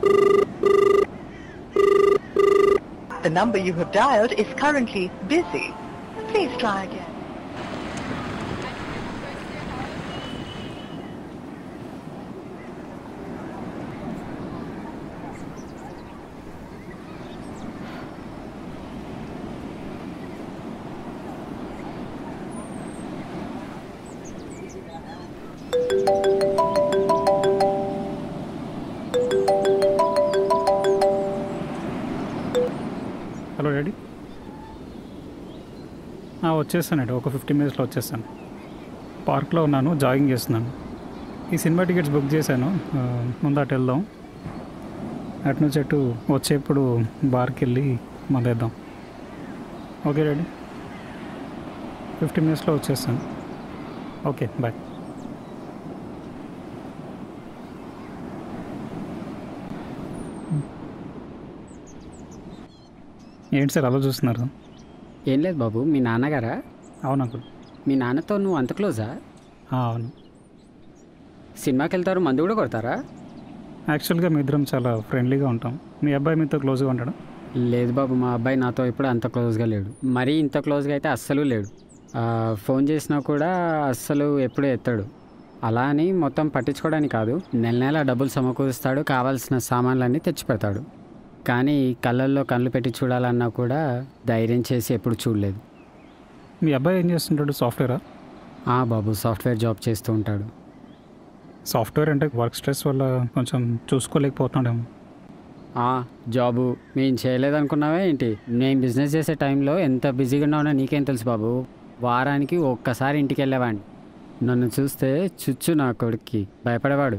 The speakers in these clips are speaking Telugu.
The number you have dialed is currently busy. Please try again. Hello daddy ఆ, వచ్చేస్తానండి ఒక ఫిఫ్టీ మినిట్స్లో వచ్చేస్తాను పార్క్లో ఉన్నాను జాగింగ్ చేస్తున్నాను ఈ సినిమా టికెట్స్ బుక్ చేశాను ఆ, ముందు అటు వెళ్దాం అటు నుంచి అటు వచ్చేప్పుడు బార్కి వెళ్ళి మొదలేద్దాం ఓకే డాడీ ఫిఫ్టీ మినిట్స్లో వచ్చేస్తాను ఓకే బాయ్ ఏంటి సార్ అలా చూస్తున్నారు ఏం లేదు బాబు మీ నాన్నగారా అవును అంకుల్ మీ నాన్నతో నువ్వు అంత క్లోజా ఆ, అవును సినిమాకి వెళ్తారు మందు కూడా కొడతారా యాక్చువల్గా మీ ఇద్దరం చాలా ఫ్రెండ్లీగా ఉంటాం మీ అబ్బాయి మీతో క్లోజ్గా ఉంటాడు లేదు బాబు మా అబ్బాయి నాతో ఇప్పుడు అంత క్లోజ్గా లేడు మరీ ఇంత క్లోజ్గా అయితే అస్సలు లేడు ఆ, ఫోన్ చేసినా కూడా అస్సలు ఎప్పుడూ ఎత్తాడు అలా అని మొత్తం పట్టించుకోవడానికి కాదు నెల నెల డబ్బులు సమకూరుస్తాడు కావాల్సిన సామాన్లన్నీ తెచ్చిపెడతాడు కానీ కళ్ళల్లో కళ్ళు పెట్టి చూడాలన్నా కూడా ధైర్యం చేసి ఎప్పుడు చూడలేదు మీ అబ్బాయి ఏం చేస్తుంటాడు సాఫ్ట్వేరా ఆ బాబు సాఫ్ట్వేర్ జాబ్ చేస్తూ ఉంటాడు సాఫ్ట్వేర్ అంటే వర్క్ స్ట్రెస్ వల్ల కొంచెం చూసుకోలేకపోతున్నాడేమో ఆ, జాబు మేము చేయలేదనుకున్నావే ఏంటి నేను బిజినెస్ చేసే టైంలో ఎంత బిజీగా ఉన్నానో నీకేం తెలుసు బాబు వారానికి ఒక్కసారి ఇంటికి వెళ్ళేవాడిని నన్ను చూస్తే చుచ్చు నా కొడుక్కి భయపడేవాడు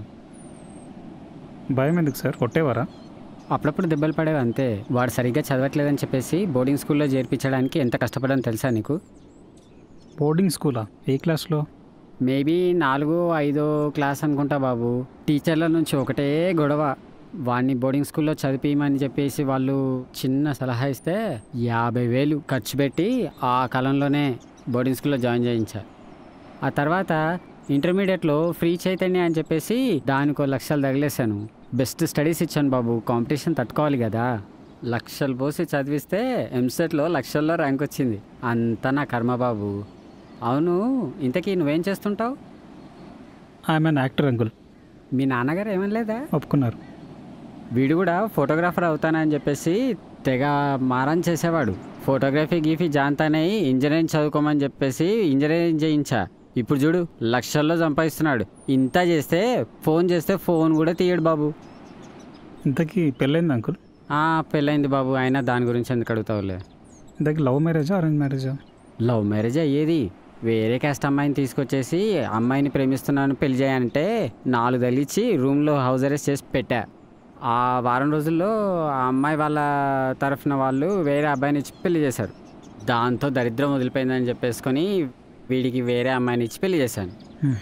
భయం ఎందుకు సార్ కొట్టేవారా అప్పుడప్పుడు దెబ్బలు పడేవి అంతే వాడు సరిగ్గా చదవట్లేదని చెప్పేసి బోర్డింగ్ స్కూల్లో చేర్పించడానికి ఎంత కష్టపడాను తెలుసా నీకు బోర్డింగ్ స్కూలా ఏ క్లాస్లో మేబీ నాలుగో ఐదో క్లాస్ అనుకుంటా బాబు టీచర్ల నుంచి ఒకటే గొడవ వాడిని బోర్డింగ్ స్కూల్లో చదివిమని చెప్పేసి వాళ్ళు చిన్న సలహా ఇస్తే యాభై వేలు ఖర్చు పెట్టి ఆ కాలంలోనే బోర్డింగ్ స్కూల్లో జాయిన్ చేయించా ఆ తర్వాత ఇంటర్మీడియట్లో ఫ్రీ చైతన్య అని చెప్పేసి దానికో లక్షలు తగిలేశాను బెస్ట్ స్టడీస్ ఇచ్చాను బాబు కాంపిటీషన్ తట్టుకోవాలి కదా లక్షలు పోసి చదివిస్తే ఎంసెట్లో లక్షల్లో ర్యాంక్ వచ్చింది అంతా నా కర్మ బాబు అవును ఇంతకీ నువ్వేం చేస్తుంటావు ఐఎమ్ అన్ యాక్టర్ అంకుల్ మీ నాన్నగారు ఏమనలేదా ఒప్పుకున్నారు వీడు కూడా ఫోటోగ్రాఫర్ అవుతానని చెప్పేసి తెగ మారం చేసేవాడు ఫోటోగ్రఫీ గీఫీ జాంతానై ఇంజనీరింగ్ చదువుకోమని చెప్పేసి ఇంజనీరింగ్ చేయించా ఇప్పుడు చూడు లక్షల్లో సంపాదిస్తున్నాడు ఇంత చేస్తే ఫోన్ చేస్తే ఫోన్ కూడా తీయడు బాబు ఇంతకీ పెళ్ళైంది అంకుల్ ఆ, పెళ్ళైంది బాబు అయినా దాని గురించి ఎందుకు అడుగుతావులే ఇంతకీ లవ్ మ్యారేజా అరేంజ్ మ్యారేజా లవ్ మ్యారేజ్ అయ్యేది వేరే క్యాస్ట్ అమ్మాయిని తీసుకొచ్చేసి అమ్మాయిని ప్రేమిస్తున్నాను పెళ్లి చేయాలంటే నాలుగు తగిలిచ్చి రూమ్లో హౌస్ అరెస్ట్ చేసి పెట్టా ఆ వారం రోజుల్లో ఆ అమ్మాయి వాళ్ళ తరఫున వాళ్ళు వేరే అబ్బాయిని ఇచ్చి పెళ్లి చేశారు దాంతో దరిద్రం వదిలిపోయిందని చెప్పేసుకొని వీడికి వేరే అమ్మాయిని ఇచ్చి పెళ్లి చేశాను హ్మ్.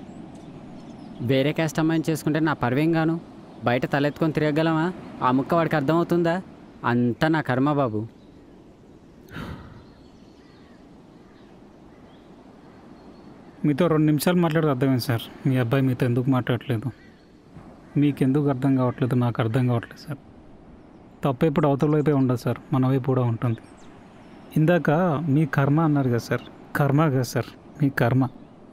వేరే క్యాస్ట్ అమ్మాయిని చేసుకుంటే నా పర్వేం గాను బయట తలెత్తుకొని తిరగగలమా ఆ ముక్క వాడికి అర్థమవుతుందా అంతా నా కర్మ బాబు మీతో రెండు నిమిషాలు మాట్లాడితే అర్థమైంది సార్ మీ అబ్బాయి మీతో ఎందుకు మాట్లాడట్లేదు మీకు ఎందుకు అర్థం కావట్లేదు నాకు అర్థం కావట్లేదు సార్ తప్పు ఎప్పుడు అవతల వైపే ఉండదు సార్ మన వైపు కూడా ఉంటుంది ఇందాక మీ కర్మ అన్నారు కదా సార్ కర్మ కదా సార్ మీ కర్మ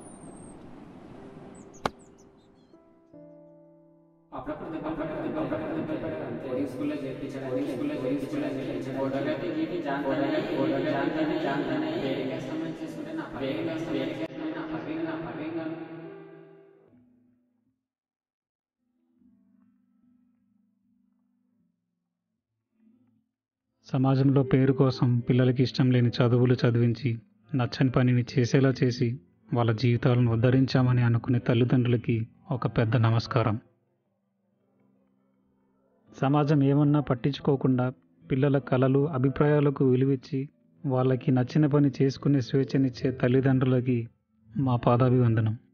సమాజంలో పేరు కోసం పిల్లలకి ఇష్టం లేని చదువులు చదివించి నచ్చని పనిని చేసేలా చేసి వాళ్ళ జీవితాలను ఉద్ధరించామని అనుకునే తల్లిదండ్రులకి ఒక పెద్ద నమస్కారం సమాజం ఏమన్నా పట్టించుకోకుండా పిల్లల కలలు అభిప్రాయాలకు విలువిచ్చి వాళ్ళకి నచ్చిన పని చేసుకునే స్వేచ్ఛనిచ్చే తల్లిదండ్రులకి మా పాదాభివందనం